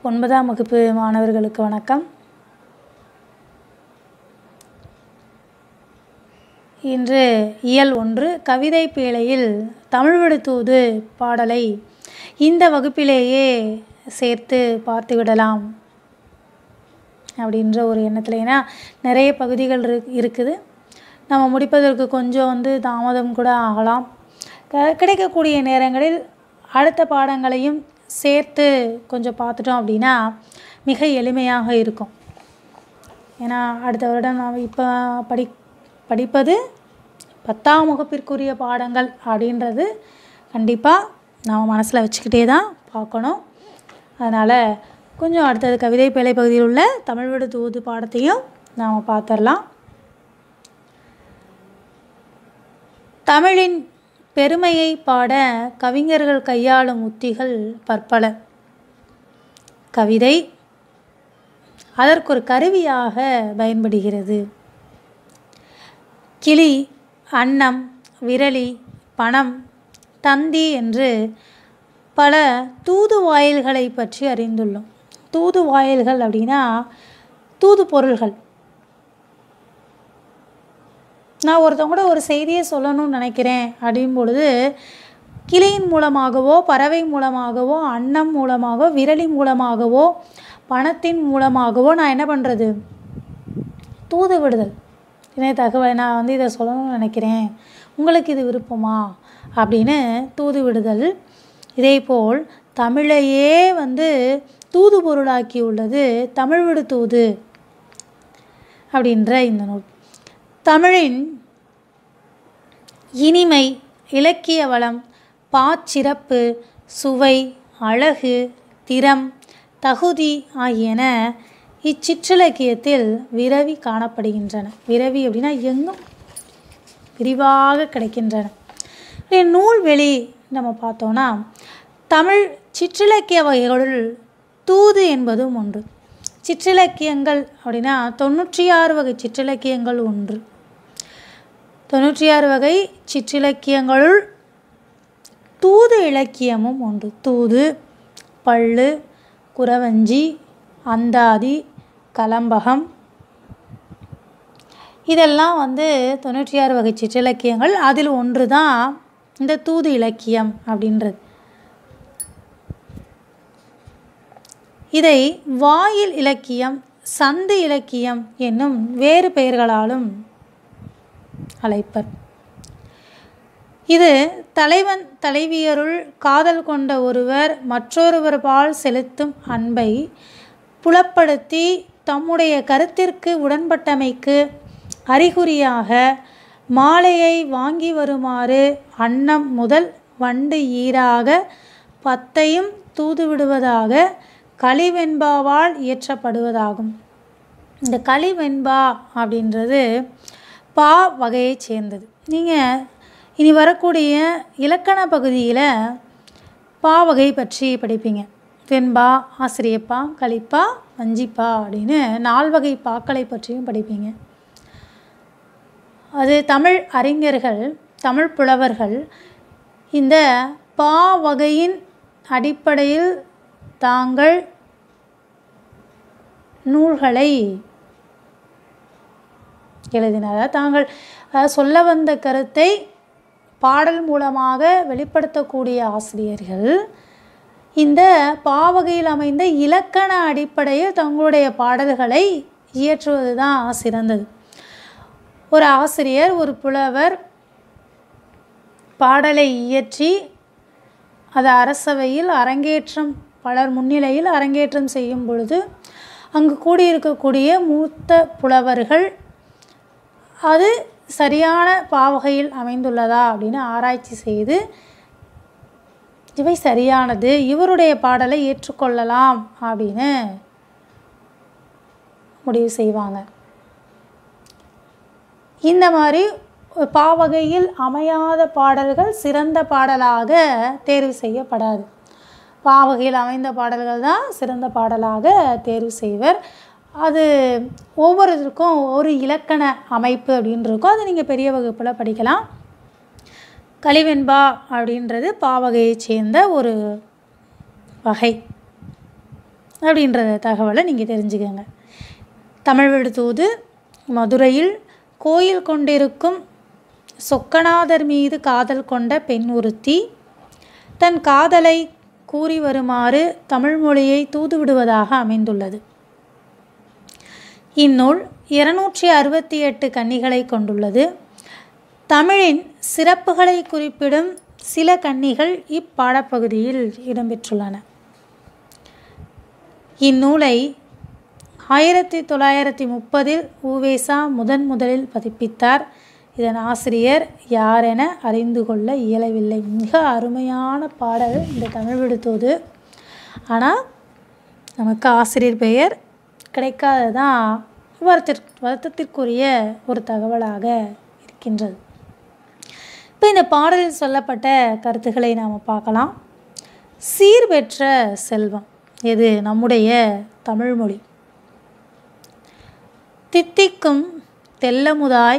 ஒன்பதாம் வகுப்பு மாணவர்களுக்கு வணக்கம் இன்று இயல் ஒன்று கவிதை பேழையில் தமிழ் விடு தூது பாடலை இந்த வகுப்பிலேயே சேர்த்து பார்த்து விடலாம் அப்படின்ற ஒரு எண்ணத்தில் ஏன்னா நிறைய பகுதிகள் இரு இருக்குது நம்ம முடிப்பதற்கு கொஞ்சம் வந்து தாமதம் கூட ஆகலாம் க கிடைக்கக்கூடிய நேரங்களில் அடுத்த பாடங்களையும் சேர்த்து கொஞ்சம் பார்த்துட்டோம் அப்படின்னா மிக எளிமையாக இருக்கும் ஏன்னா அடுத்த வருடம் நாம் இப்போ படி படிப்பது பத்தாம் வகுப்பிற்குரிய பாடங்கள் அப்படின்றது கண்டிப்பாக நாம் மனசில் வச்சுக்கிட்டே தான் பார்க்கணும் அதனால் கொஞ்சம் அடுத்தது கவிதை பேழை பகுதியில் உள்ள தமிழ் விடு தூது பாடத்தையும் நாம் பார்த்துடலாம் தமிழின் பெருமையை பாட கவிஞர்கள் கையாளும் உத்திகள் பற்பல கவிதை அதற்கொரு கருவியாக பயன்படுகிறது கிளி அன்னம் விரலி பணம் தந்தி என்று பல தூதுவாயில்களை பற்றி அறிந்துள்ளோம் தூதுவாயில்கள் அப்படின்னா தூது பொருள்கள் நான் ஒருத்தவங்க கூட ஒரு செய்தியை சொல்லணும்னு நினைக்கிறேன் அப்படின் பொழுது கிளியின் மூலமாகவோ பறவை மூலமாகவோ அன்னம் மூலமாகவோ விரலி மூலமாகவோ பணத்தின் மூலமாகவோ நான் என்ன பண்ணுறது தூது விடுதல் இணைய தகவல் நான் வந்து இதை சொல்லணும்னு நினைக்கிறேன் உங்களுக்கு இது விருப்பமா அப்படின்னு தூது விடுதல் இதேபோல் தமிழையே வந்து தூது பொருளாக்கி உள்ளது தமிழ் விடு தூது அப்படின்ற இந்த நூல் தமிழின் இனிமை இலக்கிய வளம் பாச்சிறப்பு சுவை அழகு திறம் தகுதி ஆகியன இச்சிற்றிலக்கியத்தில் விரவி காணப்படுகின்றன விரவி அப்படின்னா எங்கும் விரிவாக கிடைக்கின்றன நூல்வெளி நம்ம பார்த்தோன்னா தமிழ் சிற்றிலக்கிய வகைகளுள் தூது என்பதும் ஒன்று சிற்றிலக்கியங்கள் அப்படின்னா தொண்ணூற்றி ஆறு வகை சிற்றிலக்கியங்கள் ஒன்று தொண்ணூற்றி ஆறு வகை சிற்றிலக்கியங்களுள் தூது இலக்கியமும் ஒன்று தூது பள்ளு குறவஞ்சி அந்தாதி கலம்பகம் இதெல்லாம் வந்து தொண்ணூற்றி ஆறு வகை சிற்றிலக்கியங்கள் அதில் ஒன்று தான் இந்த தூது இலக்கியம் அப்படின்றது இதை வாயில் இலக்கியம் சந்து இலக்கியம் என்னும் வேறு பெயர்களாலும் அழைப்பர் இது தலைவன் தலைவியருள் காதல் கொண்ட ஒருவர் மற்றொருவர் பால் செலுத்தும் அன்பை புலப்படுத்தி தம்முடைய கருத்திற்கு உடன்பட்டமைக்கு அறிகுறியாக மாலையை வாங்கி வருமாறு அன்னம் முதல் வண்டு ஈராக பத்தையும் தூதுவிடுவதாக களிவெண்பாவால் இயற்றப்படுவதாகும் இந்த களிவெண்பா அப்படின்றது பா வகையைச் சேர்ந்தது நீங்கள் இனி வரக்கூடிய இலக்கண பகுதியில் பா வகை பற்றி படிப்பீங்க வெண்பா ஆசிரியப்பா களிப்பா வஞ்சிப்பா அப்படின்னு நால்வகை பாக்களை பற்றியும் படிப்பீங்க அது தமிழ் அறிஞர்கள் தமிழ் புலவர்கள் இந்த பா வகையின் அடிப்படையில் தாங்கள் நூல்களை எழுதினார் தாங்கள் சொல்ல வந்த கருத்தை பாடல் மூலமாக வெளிப்படுத்தக்கூடிய ஆசிரியர்கள் இந்த பாவகையில் அமைந்த இலக்கண அடிப்படையில் தங்களுடைய பாடல்களை இயற்றுவது தான் சிறந்தது ஒரு ஆசிரியர் ஒரு புலவர் பாடலை இயற்றி அது அரசவையில் அரங்கேற்றம் பலர் முன்னிலையில் அரங்கேற்றம் செய்யும் பொழுது அங்கு கூடியிருக்கக்கூடிய மூத்த புலவர்கள் அது சரியான பாவகையில் அமைந்துள்ளதா அப்படின்னு ஆராய்ச்சி செய்து இவை சரியானது இவருடைய பாடலை ஏற்றுக்கொள்ளலாம் அப்படின்னு முடிவு செய்வாங்க இந்த மாதிரி பாவகையில் அமையாத பாடல்கள் சிறந்த பாடலாக தேர்வு செய்யப்படாது பாவகையில் அமைந்த பாடல்கள் தான் சிறந்த பாடலாக தேர்வு செய்வர் அது ஒவ்வொருத்தருக்கும் ஒரு இலக்கண அமைப்பு அப்படின்னு இருக்கும் அது நீங்கள் பெரிய வகுப்பில் படிக்கலாம் கலிவெண்பா அப்படின்றது பாவகையைச் சேர்ந்த ஒரு வகை அப்படின்ற தகவலை நீங்கள் தெரிஞ்சுக்கங்க தமிழ் வீடு தூது மதுரையில் கோயில் கொண்டிருக்கும் சொக்கநாதர் மீது காதல் கொண்ட பெண் ஒருத்தி தன் காதலை கூறி வருமாறு தமிழ் மொழியை தூதுவிடுவதாக அமைந்துள்ளது இந்நூல் இருநூற்றி அறுபத்தி எட்டு கன்னிகளை கொண்டுள்ளது தமிழின் சிறப்புகளை குறிப்பிடும் சில கன்னிகள் இப்பாடப்பகுதியில் இடம்பெற்றுள்ளன இந்நூலை ஆயிரத்தி தொள்ளாயிரத்தி முப்பதில் உவேசா முதன் முதலில் பதிப்பித்தார் இதன் ஆசிரியர் யாரென அறிந்து கொள்ள இயலவில்லை மிக அருமையான பாடல் இந்த தமிழ் விடுத்தோது ஆனால் நமக்கு ஆசிரியர் பெயர் கிடைக்காததான் வருத்தற் வருத்தத்திற்குரிய ஒரு தகவலாக இருக்கின்றது இப்போ இந்த பாடலில் சொல்லப்பட்ட கருத்துக்களை நாம் பார்க்கலாம் சீர்பெற்ற செல்வம் எது நம்முடைய தமிழ்மொழி தித்திக்கும் தெல்லமுதாய்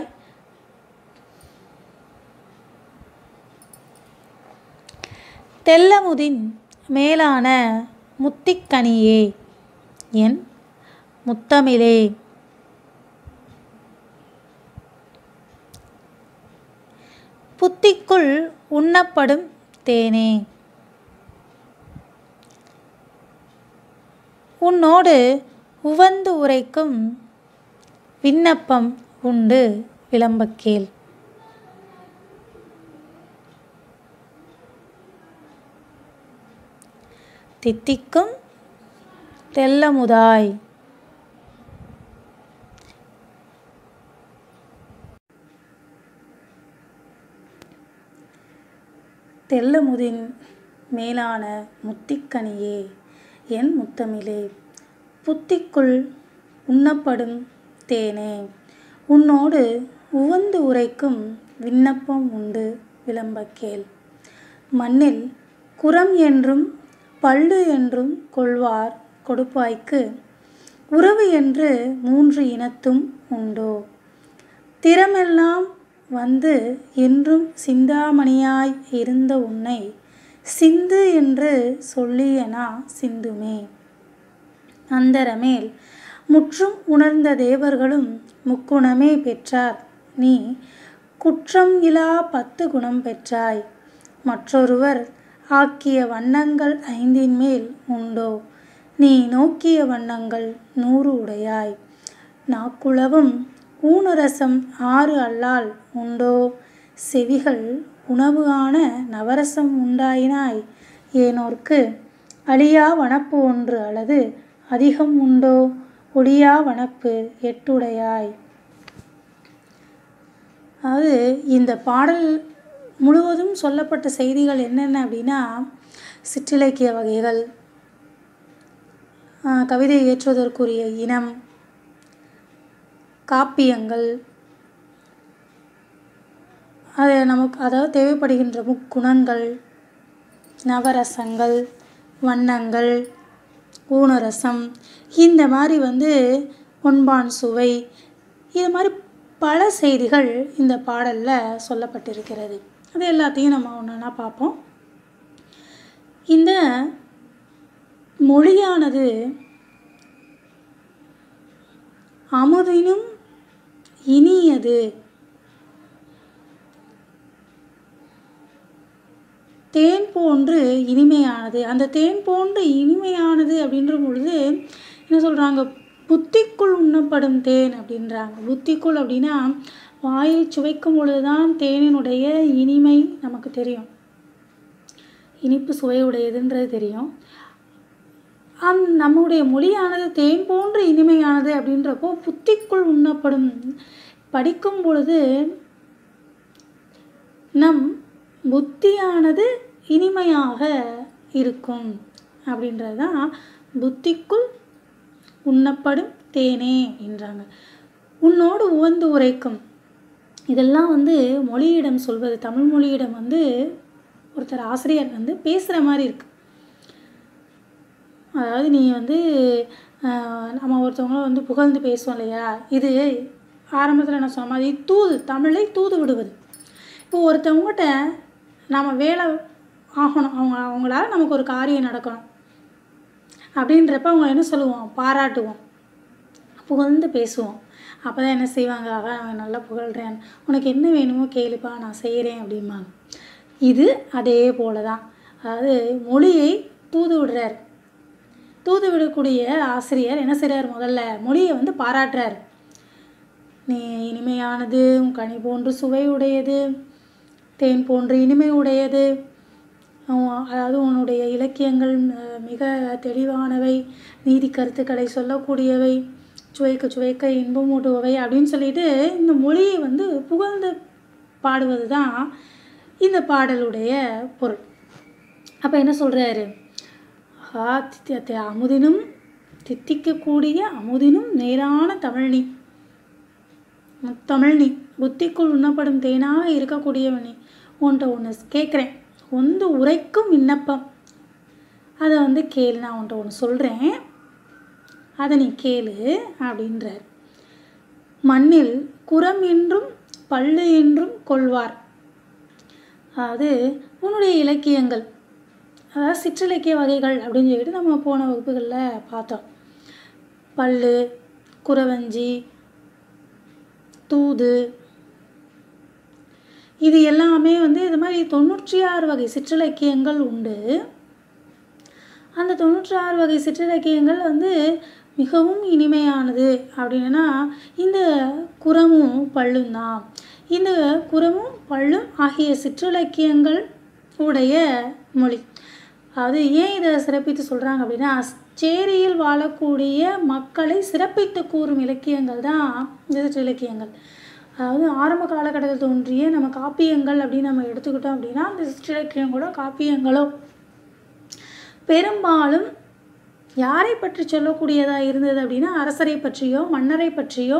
தெல்லமுதின் மேலான முத்திக்கனியே என் முத்தமிழே புத்திக்குள் உண்ணப்படும் தேனே உன்னோடு உவந்து உரைக்கும் விண்ணப்பம் உண்டு விளம்பக் கேள் தித்திக்கும் தெல்லமுதாய் தெல்லமுதின் மேலான முத்திக்கனியே என் முத்தமிழே புத்திக்குள் உண்ணப்படும் தேனே உன்னோடு உவந்து உரைக்கும் விண்ணப்பம் உண்டு விளம்பக் கேள் மண்ணில் குரம் என்றும் பள்ளு என்றும் கொள்வார் கொடுப்பாய்க்கு உறவு என்று மூன்று இனத்தும் உண்டோ திறமெல்லாம் வந்து என்றும் சிந்தாமணியாய் இருந்த உன்னை சிந்து என்று சொல்லியனா சிந்துமே அந்தரமேல் முற்றும் உணர்ந்த தேவர்களும் முக்குணமே பெற்றார் நீ குற்றம் இலா பத்து குணம் பெற்றாய் மற்றொருவர் ஆக்கிய வண்ணங்கள் ஐந்தின் மேல் உண்டோ நீ நோக்கிய வண்ணங்கள் நூறு உடையாய் நாக்குளவும் ஊனரசம் ஆறு அல்லால் உண்டோ செவிகள் உணவு ஆன நவரசம் உண்டாயினாய் ஏனோர்க்கு அழியா வனப்பு ஒன்று அல்லது அதிகம் உண்டோ ஒளியா வனப்பு எட்டுடையாய் அதாவது இந்த பாடல் முழுவதும் சொல்லப்பட்ட செய்திகள் என்னென்ன அப்படின்னா சிற்றிலக்கிய வகைகள் ஆஹ், கவிதை இயற்றுவதற்குரிய இனம் காப்பியங்கள் அது நமக்கு அதாவது தேவைப்படுகின்ற முக்குணங்கள் நவரசங்கள் வண்ணங்கள் ஊனரசம் இந்த மாதிரி வந்து ஒன்பான் சுவை இது மாதிரி பல செய்திகள் இந்த பாடலில் சொல்லப்பட்டிருக்கிறது அது எல்லாத்தையும் நம்ம ஒன்றா பார்ப்போம் இந்த மொழியானது அமுதினும் இனியது தேன் போன்று இனிமையானது அந்த தேன் போன்று இனிமையானது அப்படின்ற பொழுது என்ன சொல்கிறாங்க புத்திக்குள் உண்ணப்படும் தேன் அப்படின்றாங்க புத்திக்குள் அப்படின்னா வாயில் சுவைக்கும் பொழுது தான் தேனினுடைய இனிமை நமக்கு தெரியும் இனிப்பு சுவையுடையதுன்றது தெரியும் அந் நம்முடைய மொழியானது தேன் போன்று இனிமையானது அப்படின்றப்போ புத்திக்குள் உண்ணப்படும் படிக்கும் பொழுது நம் புத்தியானது இனிமையாக இருக்கும் அப்படின்றது தான் புத்திக்குள் உண்ணப்படும் தேனே அப்படின்றாங்க உன்னோடு உவந்து உரைக்கும் இதெல்லாம் வந்து மொழியிடம் சொல்வது தமிழ் மொழியிடம் வந்து ஒருத்தர் ஆசிரியர் வந்து பேசுகிற மாதிரி இருக்கு அதாவது நீ வந்து ஆஹ், நம்ம ஒருத்தவங்கள வந்து புகழ்ந்து பேசுவோம் இல்லையா இது ஆரம்பத்தில் நான் சொன்ன மாதிரி தூது தமிழை தூது விடுவது இப்போ ஒருத்தவங்ககிட்ட நாம் வேலை ஆகணும் அவங்க அவங்களால நமக்கு ஒரு காரியம் நடக்கணும் அப்படின்றப்ப அவங்க என்ன சொல்லுவோம் பாராட்டுவோம் புகழ்ந்து பேசுவோம் அப்போ தான் என்ன செய்வாங்க ஆகா அவன் நல்லா புகழ்கிறேன் உனக்கு என்ன வேணுமோ கேளுப்பா நான் செய்கிறேன் அப்படிம்பாங்க இது அதே போல தான் அதாவது மொழியை தூது விடுறார் தூது விடக்கூடிய ஆசிரியர் என்ன செய்கிறார் முதல்ல மொழியை வந்து பாராட்டுறார் நீ இனிமையானது உன் கனி போன்று சுவை உடையது தேன் போன்று இனிமை உடையது உன் அதாவது உன்னுடைய இலக்கியங்கள் அஹ், மிக தெளிவானவை நீதி கருத்துக்களை சொல்லக்கூடியவை சுவைக்க சுவைக்க இன்பம் ஊட்டுபவை அப்படின்னு சொல்லிட்டு இந்த மொழியை வந்து புகழ்ந்து பாடுவது தான் இந்த பாடலுடைய பொருள் அப்போ என்ன சொல்கிறாரு ஆஹா தி- தி- அமுதினும் தித்திக்கக்கூடிய அமுதினும் நேரான தமிழ்நீ முத்தமிழ்நீ புத்திக்குள் உண்ணப்படும் தேனாக இருக்கக்கூடியவனி உன்கிட்ட ஒன்று கேட்குறேன் ஒன்று உரைக்கும் விண்ணப்பம் அதை வந்து கேளு நான் உன்கிட்ட ஒன்று சொல்கிறேன் அதை நீ கேளு அப்படின்றார் மண்ணில் குரம் என்றும் பல்லு என்றும் கொள்வார் அதாவது உன்னுடைய இலக்கியங்கள் அதாவது சிற்றிலக்கிய வகைகள் அப்படின்னு சொல்லிட்டு நம்ம போன வகுப்புகளில் பார்த்தோம் பல்லு குறவஞ்சி தூது இது எல்லாமே வந்து இது மாதிரி தொண்ணூற்றி ஆறு வகை சிற்றிலக்கியங்கள் உண்டு அந்த தொண்ணூற்றி ஆறு வகை சிற்றிலக்கியங்கள் வந்து மிகவும் இனிமையானது அப்படின்னா இந்த குரமும் பல்லும் தான் இந்த குரமும் பல்லும் ஆகிய சிற்றிலக்கியங்கள் உடைய மொழி அதாவது ஏன் இதை சிறப்பித்து சொல்கிறாங்க அப்படின்னா சேரியில் வாழக்கூடிய மக்களை சிறப்பித்து கூறும் இலக்கியங்கள் தான் இந்த சிற்றிலக்கியங்கள் அதாவது ஆரம்ப காலகட்டத்தில் தோன்றிய நம்ம காப்பியங்கள் அப்படின்னு நம்ம எடுத்துக்கிட்டோம் அப்படின்னா அந்த சிற்றிலக்கியங்களோ காப்பியங்களோ பெரும்பாலும் யாரை பற்றி சொல்லக்கூடியதாக இருந்தது அப்படின்னா அரசரை பற்றியோ மன்னரை பற்றியோ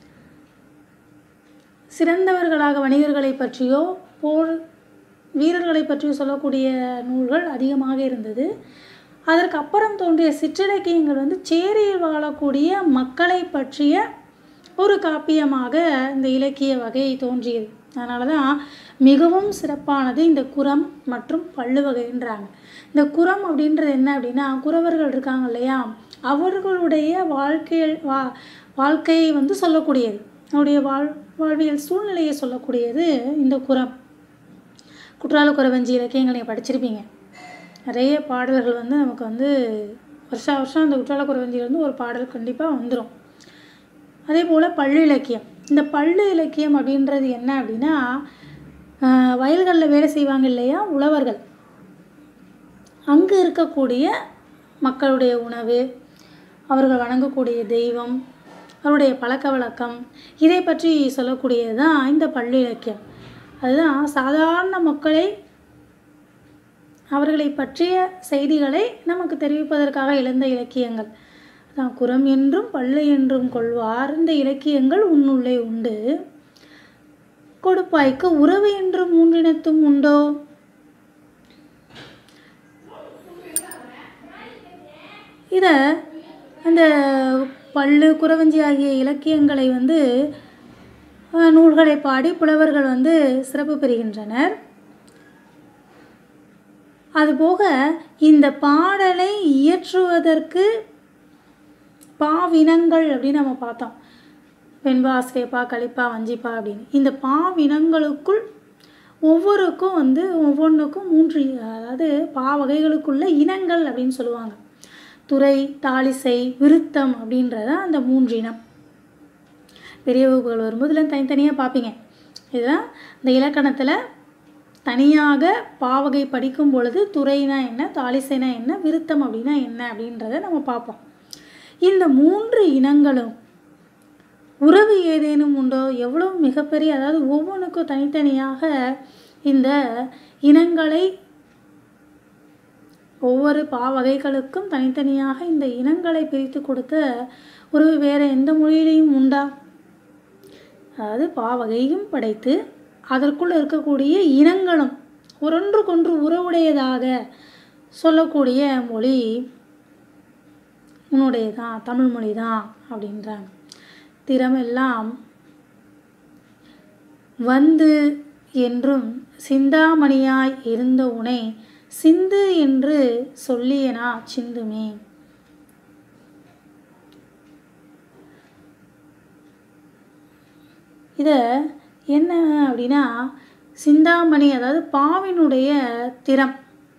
சிறந்தவர்களாக வணிகர்களை பற்றியோ போர் வீரர்களை பற்றியோ சொல்லக்கூடிய நூல்கள் அதிகமாக இருந்தது அதற்கு அப்புறம் தோன்றிய சிற்றிலக்கியங்கள் வந்து சேரியில் வாழக்கூடிய மக்களை பற்றிய ஒரு காப்பியமாக இந்த இலக்கிய வகை தோன்றியது அதனால தான் மிகவும் சிறப்பானது இந்த குரம் மற்றும் பல்லு வகைன்றாங்க இந்த குரம் அப்படின்றது என்ன அப்படின்னா குறவர்கள் இருக்காங்க இல்லையா அவர்களுடைய வாழ்க்கையில் வா வாழ்க்கையை வந்து சொல்லக்கூடியது அவருடைய வாழ் வாழ்வியல் சூழ்நிலையை சொல்லக்கூடியது இந்த குரம் குற்றால குறவஞ்சி இலக்கியங்கள் நீங்கள் படிச்சிருப்பீங்க நிறைய பாடல்கள் வந்து நமக்கு வந்து வருஷா வருஷம் அந்த குற்றால குறவஞ்சியில் வந்து ஒரு பாடல் கண்டிப்பாக வந்துடும் அதே போல் பள்ளு இலக்கியம் இந்த பள்ளு இலக்கியம் அப்படின்றது என்ன அப்படின்னா ஆஹ், வயல்களில் வேலை செய்வாங்க இல்லையா உழவர்கள் அங்கு இருக்கக்கூடிய மக்களுடைய உணவு அவர்கள் வணங்கக்கூடிய தெய்வம் அவருடைய பழக்க வழக்கம் இதை பற்றி சொல்லக்கூடியது தான் இந்த பள்ளு இலக்கியம் அதுதான் சாதாரண மக்களை அவர்களை பற்றிய செய்திகளை நமக்கு தெரிவிப்பதற்காக எழுந்த இலக்கியங்கள் அதான் குரம் என்றும் பல்லு என்றும் கொள்வார் இந்த இலக்கியங்கள் உன்னுள்ளே உண்டு கொடுப்பாய்க்கு உறவு என்றும் மூன்றினத்தும் உண்டோ இதை அந்த பல்லு குறவஞ்சி ஆகிய இலக்கியங்களை வந்து அஹ், நூல்களை பாடி புலவர்கள் வந்து சிறப்பு பெறுகின்றனர் அதுபோக இந்த பாடலை இயற்றுவதற்கு பாவினங்கள் அப்படின்னு நம்ம பார்த்தோம் வெண்பா ஆசிரியப்பா கலிப்பா வஞ்சிப்பா அப்படின்னு இந்த பாவினங்களுக்குள் ஒவ்வொருக்கும் வந்து ஒவ்வொன்றுக்கும் மூன்று அதாவது பா வகைகளுக்குள்ள இனங்கள் அப்படின்னு சொல்லுவாங்க துறை தாளிசை விருத்தம் அப்படின்றத அந்த மூன்று இனம் பெரிய வகுப்புகள் வரும்போது இதெல்லாம் தனித்தனியாக பார்ப்பீங்க இதெல்லாம் இந்த இலக்கணத்தில் தனியாக பாவகை படிக்கும் பொழுது துறைனா என்ன தாளிசைனா என்ன விருத்தம் அப்படின்னா என்ன அப்படின்றத நம்ம பார்ப்போம் இந்த மூன்று இனங்களும் உறவு ஏதேனும் உண்டோ எவ்வளோ மிகப்பெரிய அதாவது ஒவ்வொன்றுக்கும் தனித்தனியாக இந்த இனங்களை ஒவ்வொரு பாவகைகளுக்கும் தனித்தனியாக இந்த இனங்களை பிரித்து கொடுத்த ஒரு வேறு எந்த மொழியிலையும் உண்டா அதாவது பாவகையும் படைத்து அதற்குள் இருக்கக்கூடிய இனங்களும் ஒன்றொன்றுக்கொன்று உறவுடையதாக சொல்லக்கூடிய மொழி உன்னுடையதான் தமிழ் மொழி தான் அப்படின்றாங்க திறமெல்லாம் வந்து என்றும் சிந்தாமணியாய் இருந்த உனை சிந்து என்று சொல்லியனா சிந்துமே இதை என்ன அப்படின்னா சிந்தாமணி அதாவது பாவினுடைய திறம்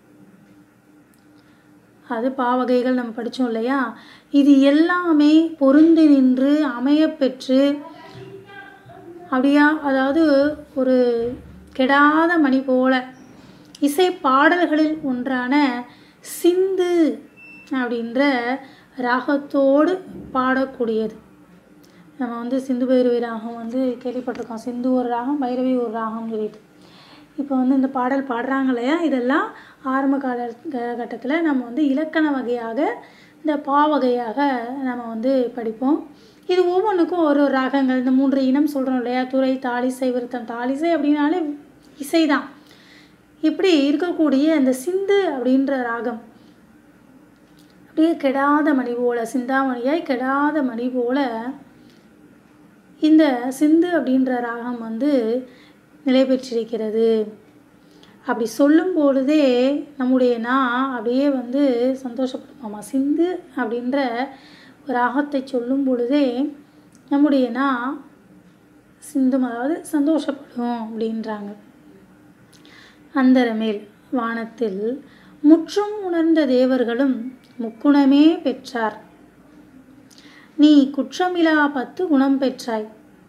அது பாவகைகள் நம்ம படித்தோம் இல்லையா இது எல்லாமே பொருந்தி நின்று அமையப்பெற்று அப்படியா அதாவது ஒரு கெடாத மணி போல இசை பாடல்களில் ஒன்றான சிந்து அப்படின்ற ராகத்தோடு பாடக்கூடியது நம்ம வந்து சிந்து பைரவி ராகம் வந்து கேள்விப்பட்டிருக்கோம் சிந்து ஒரு ராகம் பைரவி ஒரு ராகம்னு சொல்லிட்டு இப்போ வந்து இந்த பாடல் பாடுறாங்க இல்லையா இதெல்லாம் ஆரம்ப கால கட்டத்தில் நம்ம வந்து இலக்கண வகையாக இந்த பாவகையாக நம்ம வந்து படிப்போம் இது ஒவ்வொன்றுக்கும் ஒரு ஒரு ராகங்கள் இந்த மூன்று இனம் சொல்கிறோம் இல்லையா துறை தாளிசை விருத்தம் தாளிசை அப்படின்னாலே இசை தான் இப்படி இருக்கக்கூடிய அந்த சிந்து அப்படின்ற ராகம் அப்படியே கெடாத மணி போல சிந்தாமணியாய் கெடாத மணி போல இந்த சிந்து அப்படின்ற ராகம் வந்து நிலை பெற்றிருக்கிறது அப்படி சொல்லும் பொழுதே நம்முடைய நான் அப்படியே வந்து சந்தோஷப்படுமாமா சிந்து அப்படின்ற ஒரு ராகத்தை சொல்லும் பொழுதே நம்முடைய நான் சிந்தும் அதாவது சந்தோஷப்படும் அப்படின்றாங்க அந்தரமேல் வானத்தில் முற்றும் உணர்ந்த தேவர்களும் முக்குணமே பெற்றார் நீ குற்றமிலா பத்து குணம் பெற்றாய்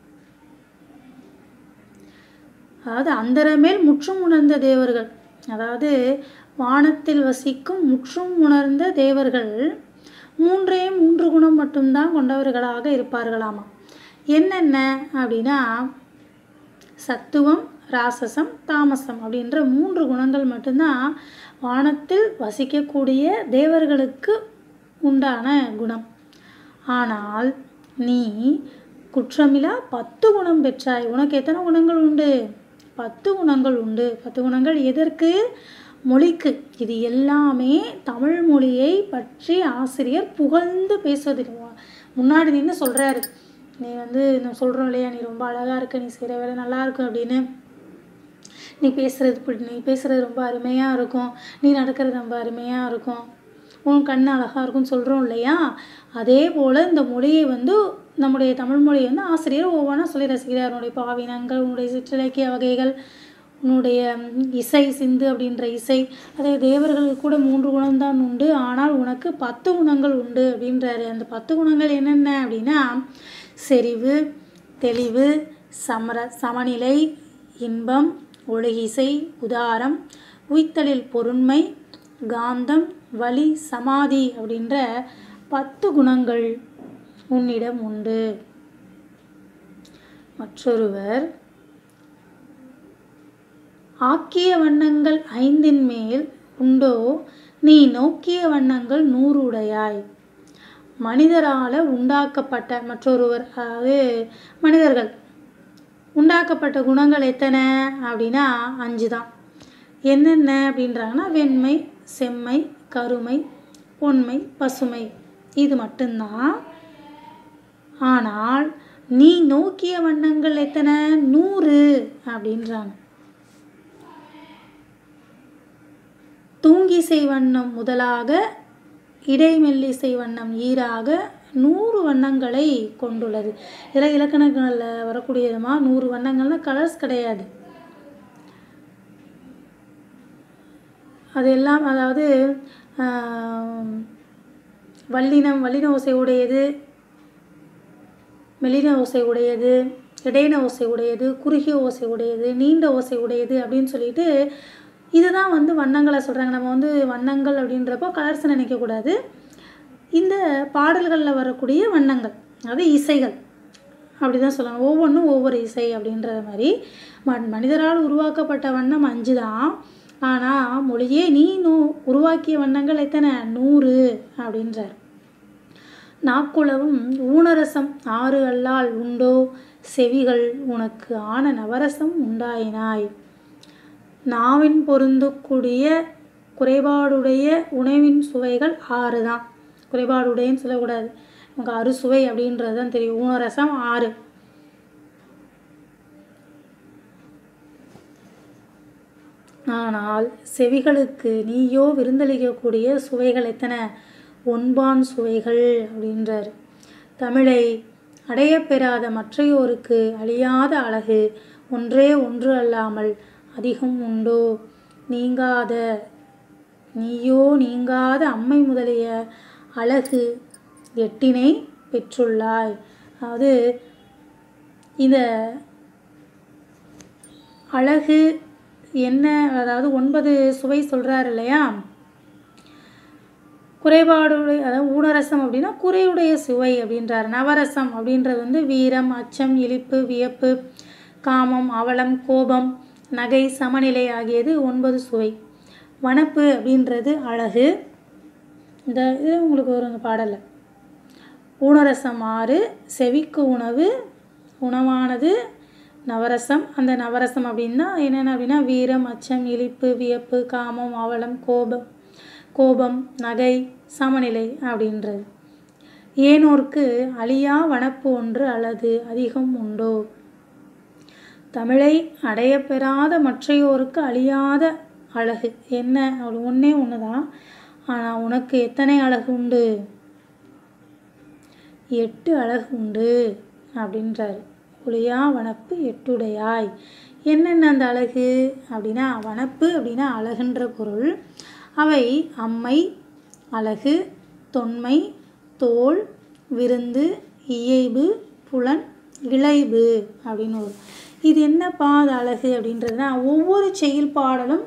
அதாவது அந்தரமேல் முற்றும் உணர்ந்த தேவர்கள் அதாவது வானத்தில் வசிக்கும் முற்றும் உணர்ந்த தேவர்கள் மூன்றே மூன்று குணம் மட்டும்தான் கொண்டவர்களாக இருப்பார்களாமா என்னென்ன அப்படின்னா சத்துவம் ராசசம் தாமசம் அப்படின்ற மூன்று குணங்கள் மட்டும்தான் வானத்தில் வசிக்கக்கூடிய தேவர்களுக்கு உண்டான குணம் ஆனால் நீ குற்றமிலா பத்து குணம் பெற்றாய் உனக்கு எத்தனை குணங்கள் உண்டு பத்து குணங்கள் உண்டு பத்து குணங்கள் எதற்கு மொழிக்கு இது எல்லாமே தமிழ் மொழியை பற்றி ஆசிரியர் புகழ்ந்து பேசுவது முன்னாடி நின்று சொல்கிறாரு நீ வந்து நான் சொல்கிறோம் இல்லையா நீ ரொம்ப அழகாக இருக்க நீ செய்கிற வேலை நல்லா இருக்கும் அப்படின்னு நீ பேசுகிறது இப்படி நீ பேசுகிறது ரொம்ப அருமையாக இருக்கும் நீ நடக்கிறது ரொம்ப அருமையாக இருக்கும் உன் கண் அழகாக இருக்கும்னு சொல்கிறோம் இல்லையா அதே போல் இந்த மொழியை வந்து நம்முடைய தமிழ் மொழியை வந்து ஆசிரியர் ஒவ்வொன்றா சொல்லி ரசிக்கிறார் உன்னுடைய பாவினங்கள் உன்னுடைய சிற்றிலக்கிய வகைகள் உன்னுடைய இசை சிந்து அப்படின்ற இசை அதே தேவர்களுக்கு கூட மூன்று குணம்தான் உண்டு ஆனால் உனக்கு பத்து குணங்கள் உண்டு அப்படின்றாரு அந்த பத்து குணங்கள் என்னென்ன அப்படின்னா செறிவு தெளிவு சமர சமநிலை இன்பம் ஒழுகிசை உதாரம் உய்த்தலில் பொருண்மை காந்தம் வலி சமாதி அப்படின்ற பத்து குணங்கள் உன்னிடம் உண்டு மற்றொருவர் ஆக்கிய வண்ணங்கள் ஐந்தின் மேல் உண்டோ நீ நோக்கிய வண்ணங்கள் நூறு உடையாய் மனிதரால் உண்டாக்கப்பட்ட மற்றொருவர் அதாவது மனிதர்கள் உண்டாக்கப்பட்ட குணங்கள் எத்தனை அப்படின்னா அஞ்சு தான் என்னென்ன அப்படின்றாங்கன்னா வெண்மை செம்மை கருமை பொன்மை பசுமை இது மட்டும்தான் ஆனால் நீ நோக்கிய வண்ணங்கள் எத்தனை நூறு அப்படின்றாங்க தூங்கிசை வண்ணம் முதலாக இடைமெல்லிசை வண்ணம் ஈராக நூறு வண்ணங்களை கொண்டுள்ளது இதில் இலக்கணங்களில் வரக்கூடியதுமா நூறு வண்ணங்கள்னா கலர்ஸ் கிடையாது அது எல்லாம் அதாவது வல்லினம் வல்லின ஓசை உடையது மெல்லின ஓசை உடையது இடையின ஓசை உடையது குறுகிய ஓசை உடையது நீண்ட ஓசை உடையது அப்படின்னு சொல்லிட்டு இதுதான் வந்து வண்ணங்களை சொல்கிறாங்க நம்ம வந்து வண்ணங்கள் அப்படின்றப்போ கலர்ஸ் நினைக்கக்கூடாது இந்த பாடல்களில் வரக்கூடிய வண்ணங்கள் அதாவது இசைகள் அப்படி தான் சொல்லணும் ஒவ்வொன்றும் ஒவ்வொரு இசை அப்படின்ற மாதிரி ம மனிதரால் உருவாக்கப்பட்ட வண்ணம் அஞ்சு தான் ஆனால் மொழியே நீ நூ உருவாக்கிய வண்ணங்கள் எத்தனை நூறு அப்படின்றார் நாக்குளவும் ஊனரசம் ஆறு அல்லால் உண்டோ செவிகள் உனக்கு ஆன நவரசம் உண்டாயினாய் நாவின் பொருந்தக்கூடிய குறைபாடுடைய உணவின் சுவைகள் ஆறு தான் குறைபாடுடையன்னு சொல்லக்கூடாது நமக்கு அறுசுவை அப்படின்றது தான் தெரியும் ஊனரசம் ஆறு ஆனால் செவிகளுக்கு நீயோ விருந்தளிக்கக்கூடிய சுவைகள் எத்தனை ஒன்பான் சுவைகள் அப்படின்றார் தமிழை அடையப்பெறாத மற்றையோருக்கு அழியாத அழகு ஒன்றே ஒன்று அல்லாமல் அதிகம் உண்டோ நீங்காத நீயோ நீங்காத அம்மை முதலிய அழகு எட்டினை பெற்றுள்ளாய் அதாவது இந்த அழகு என்ன அதாவது ஒன்பது சுவை சொல்கிறார் இல்லையா குறைபாடுடைய அதாவது ஊனரசம் அப்படின்னா குறையுடைய சுவை அப்படின்றார் நவரசம் அப்படின்றது வந்து வீரம் அச்சம் இழிப்பு வியப்பு காமம் அவலம் கோபம் நகை சமநிலை ஆகியது ஒன்பது சுவை வனப்பு அப்படின்றது அழகு இந்த இது உங்களுக்கு வரும் இந்த பாடலில் ஊனரசம் ஆறு செவிக்கு உணவு உணவானது நவரசம் அந்த நவரசம் அப்படின்னா என்னென்ன அப்படின்னா வீரம் அச்சம் இழிப்பு வியப்பு காமம் அவலம் கோபம் கோபம் நகை சமநிலை அப்படின்றது ஏனோர்க்கு அழியா வனப்பு ஒன்று அல்லது அதிகம் உண்டோ தமிழை அடையப்பெறாத மற்றையோருக்கு அழியாத அழகு என்ன அப்படி ஒன்றே ஒன்று தான் ஆனால் உனக்கு எத்தனை அழகு உண்டு எட்டு அழகு உண்டு அப்படின்றாரு ஒளியா வனப்பு எட்டுடையாய் என்னென்ன அந்த அழகு அப்படின்னா வனப்பு அப்படின்னா அழகுன்ற பொருள் அவை அம்மை அழகு தொன்மை தோல் விருந்து இயைபு புலன் இளைபு அப்படின்னு வரும் இது என்னப்பா அது அழகு அப்படின்றதுனா ஒவ்வொரு செயல்பாடலும்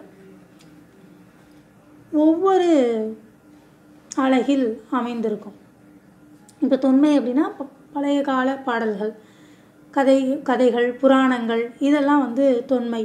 ஒவ்வொரு அழகில் அமைந்திருக்கும் இப்போ தொன்மை அப்படின்னா ப- பழைய கால பாடல்கள் கதை கதைகள் புராணங்கள் இதெல்லாம் வந்து தொன்மை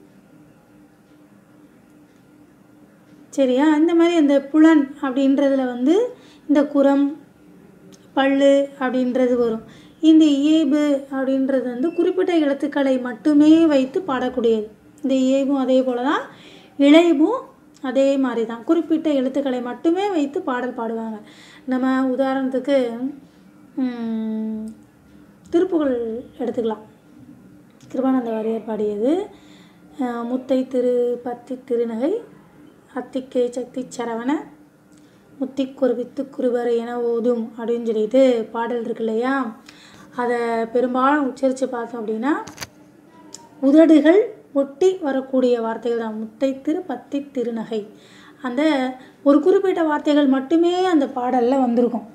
சரியா இந்த மாதிரி இந்த புலன் அப்படின்றதுல வந்து இந்த குரம் பல்லு அப்படின்றது வரும் இந்த இயைபு அப்படின்றது வந்து குறிப்பிட்ட எழுத்துக்களை மட்டுமே வைத்து பாடக்கூடியது இந்த இயைபும் அதே போல தான் இளைபும் அதே மாதிரி தான் குறிப்பிட்ட எழுத்துக்களை மட்டுமே வைத்து பாடல் பாடுவாங்க நம்ம உதாரணத்துக்கு ம், திருப்புகழ் எடுத்துக்கலாம் கிருபானந்த வாரியர் பாடியது அஹ், முத்தை திரு பத்தி திருநகை அத்திக்கை சக்தி சரவண முத்தி குருவித்து குருவர் என ஓதும் அப்படின்னு சொல்லிட்டு பாடல் இருக்கு இல்லையா அதை பெரும்பாலும் உச்சரித்து பார்த்தோம் அப்படின்னா உதடுகள் ஒட்டி வரக்கூடிய வார்த்தைகள் தான் முத்தை திரு பத்தி திருநகை அந்த ஒரு குறிப்பிட்ட வார்த்தைகள் மட்டுமே அந்த பாடலில் வந்திருக்கும்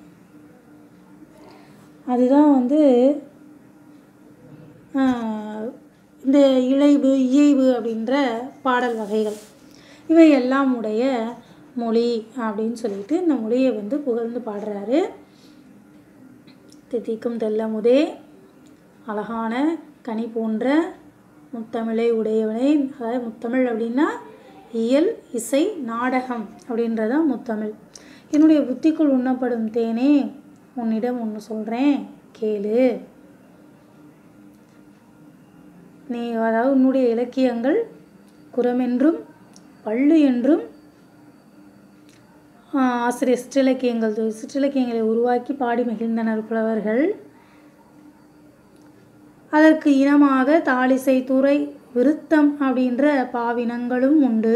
அதுதான் வந்து ஆஹ், இந்த இளைவு இயைவு அப்படின்ற பாடல் வகைகள் இவை எல்லாம் உடைய மொழி அப்படின்னு சொல்லிட்டு இந்த மொழியை வந்து புகழ்ந்து பாடுறாரு தித்திக்கும் தெல்லமுதே அழகான கனி போன்ற முத்தமிழை உடையவனை அதாவது முத்தமிழ் அப்படின்னா இயல் இசை நாடகம் அப்படின்றதான் முத்தமிழ் என்னுடைய புத்திக்குள் உண்ணப்படும் தேனே உன்னிடம் ஒன்று சொல்கிறேன் கேளு நீ அதாவது உன்னுடைய இலக்கியங்கள் குரமென்றும் பள்ளு என்றும் ஆஹ், ஆசிரியர் சிற்றிலக்கியங்கள் சிற்றிலக்கியங்களை உருவாக்கி பாடி மகிழ்ந்தனர் புலவர்கள் அதற்கு இனமாக தாளிசை துறை விருத்தம் அப்படின்ற பாவினங்களும் உண்டு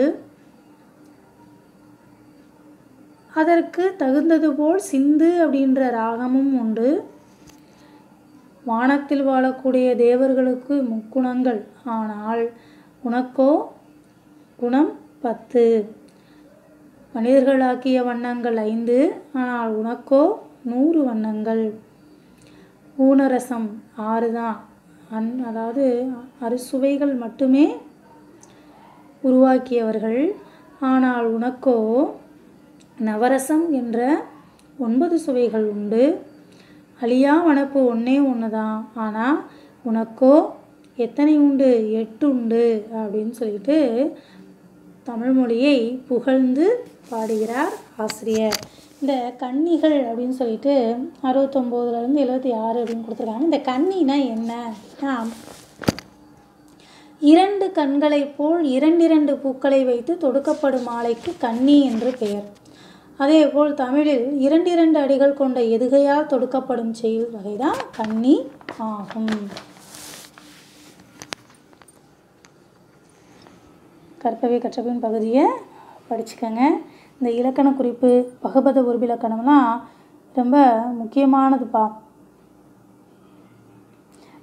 அதற்கு தகுந்தது போல் சிந்து அப்படின்ற ராகமும் உண்டு வானத்தில் வாழக்கூடிய தேவர்களுக்கு முக்குணங்கள் ஆனால் உனக்கோ குணம் பத்து மனிதர்களாக்கிய வண்ணங்கள் ஐந்து ஆனால் உனக்கோ நூறு வண்ணங்கள் ஊனரசம் ஆறு தான் அன் அதாவது அறுசுவைகள் மட்டுமே உருவாக்கியவர்கள் ஆனால் உனக்கோ நவரசம் என்ற ஒன்பது சுவைகள் உண்டு அழியா வனப்பு ஒன்றே ஒன்று தான் ஆனால் உனக்கோ எத்தனை உண்டு எட்டு உண்டு அப்படின்னு சொல்லிட்டு தமிழ் மொழியை புகழ்ந்து பாடுகிறார் ஆசிரியர் இந்த கன்னிகள் அப்படின்னு சொல்லிட்டு அறுபத்தொம்போதுலேருந்து எழுபத்தி ஆறு அப்படின்னு கொடுத்துருக்காங்க இந்த கன்னினா என்ன ஆ, இரண்டு கண்களைப் போல் இரண்டிரண்டு பூக்களை வைத்து தொடுக்கப்படும் மாலைக்கு கன்னி என்று பெயர் அதேபோல் தமிழில் இரண்டிரண்டு அடிகள் கொண்ட எதுகையால் தொடுக்கப்படும் செயல் வகைதான் கன்னி ஆகும் கற்பவை கற்றபின் பகுதியை படிச்சுக்கங்க இந்த இலக்கண குறிப்பு பகுபத உருபிலக்கணம்லாம் ரொம்ப முக்கியமானதுப்பா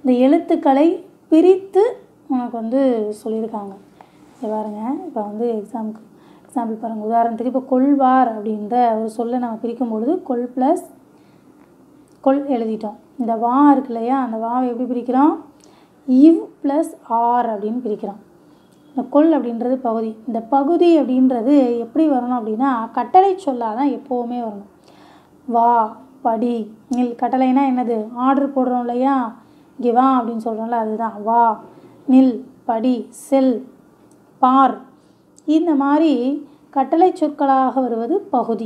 இந்த எழுத்துக்களை பிரித்து உனக்கு வந்து சொல்லியிருக்காங்க இங்க பாருங்க இப்போ வந்து எக்ஸாமுக்கு எக்ஸாம்பிள் பாருங்கள் உதாரணத்துக்கு இப்போ கொள்வார் அப்படின்ற ஒரு சொல்லை நம்ம பிரிக்கும் பொழுது கொள் ப்ளஸ் கொள் எழுதிட்டோம் இந்த வா இருக்கு இல்லையா அந்த வாவை எப்படி பிரிக்கிறோம் இவ் ப்ளஸ் ஆர் அப்படின்னு பிரிக்கிறோம் இந்த கொள் அப்படின்றது பகுதி இந்த பகுதி அப்படின்றது எப்படி வரணும் அப்படின்னா கட்டளை சொல்லாக தான் எப்போவுமே வரணும் வா படி நில் கட்டளைனா என்னது ஆர்டர் போடுறோம் இல்லையா இங்கே வா அப்படின்னு சொல்கிறோம்ல அதுதான் வா நில் படி செல் பார் இந்த மாதிரி கட்டளை சொற்களாக வருவது பகுதி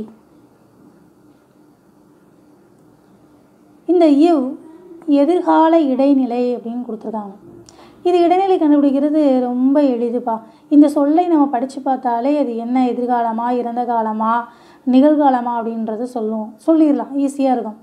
இந்த இவ் எதிர்கால இடைநிலை அப்படின்னு கொடுத்துருக்காங்க இது இடைநிலை கண்டுபிடிக்கிறது ரொம்ப எளிதுப்பா இந்த சொல்லை நம்ம படித்து பார்த்தாலே அது என்ன எதிர்காலமா இறந்த காலமா நிகழ்காலமா அப்படின்றத சொல்லுவோம் சொல்லிடலாம் ஈஸியாக இருக்கும்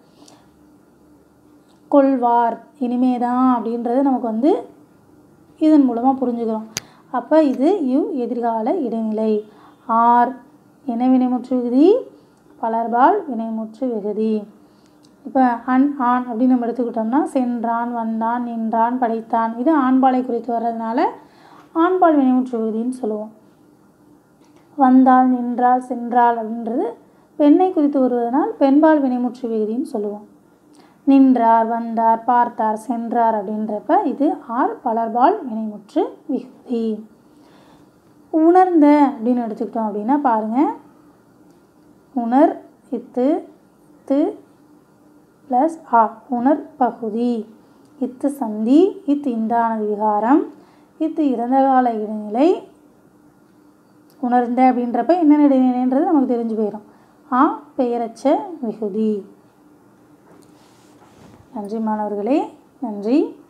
கொள்வார் இனிமே தான் அப்படின்றது நமக்கு வந்து இதன் மூலமாக புரிஞ்சுக்கிறோம் அப்போ இது இவ் எதிர்கால இடைநிலை ஆர் இணை வினைமுற்று விகுதி பலர்பால் வினைமுற்று விகுதி இப்போ அன் ஆண் அப்படின்னு நம்ம எடுத்துக்கிட்டோம்னா சென்றான் வந்தான் நின்றான் படைத்தான் இது ஆண்பாலை குறித்து வர்றதுனால ஆண்பால் வினைமுற்று விகுதின்னு சொல்லுவோம் வந்தாள் நின்றாள் சென்றாள் அப்படின்றது பெண்ணை குறித்து வருவதனால் பெண்பால் வினைமுற்று விகுதின்னு சொல்லுவோம் நின்றார் வந்தார் பார்த்தார் சென்றார் அப்படின்றப்ப இது ஆர் பலர்பால் வினைமுற்று விகுதி உணர்ந்த அப்படின்னு எடுத்துக்கிட்டோம் அப்படின்னா பாருங்கள் உணர் இத்து து ப்ளஸ் ஆ உணர் பகுதி இத்து சந்தி இத்து இந்தானது விகாரம் இத்து இறந்த கால இடைநிலை உணர்ந்த அப்படின்றப்ப என்னென்ன இடைநிலைன்றது நமக்கு தெரிஞ்சு போயிடும் ஆ பெயரச்ச விகுதி நன்றி மாணவர்களே நன்றி